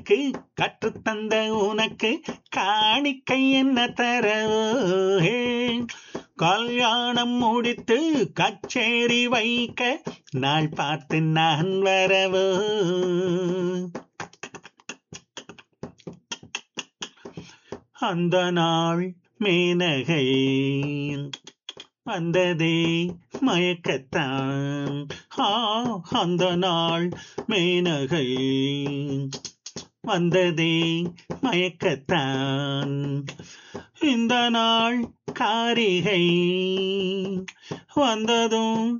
எனக்கு கற்றுத்தந்த உனக்கு காணிக்கை என்ன தரவோ ஹே. கல்யாணம் முடித்து கச்சேரி வைக்க நாள் பார்த்து நான் வரவோ அந்த நாள் மேனகை வந்ததே மயக்கத்தான் ஆ அந்த நாள் மேனகை வந்ததே மயக்கத்தான் இந்த நாள் காரிகை வந்ததும்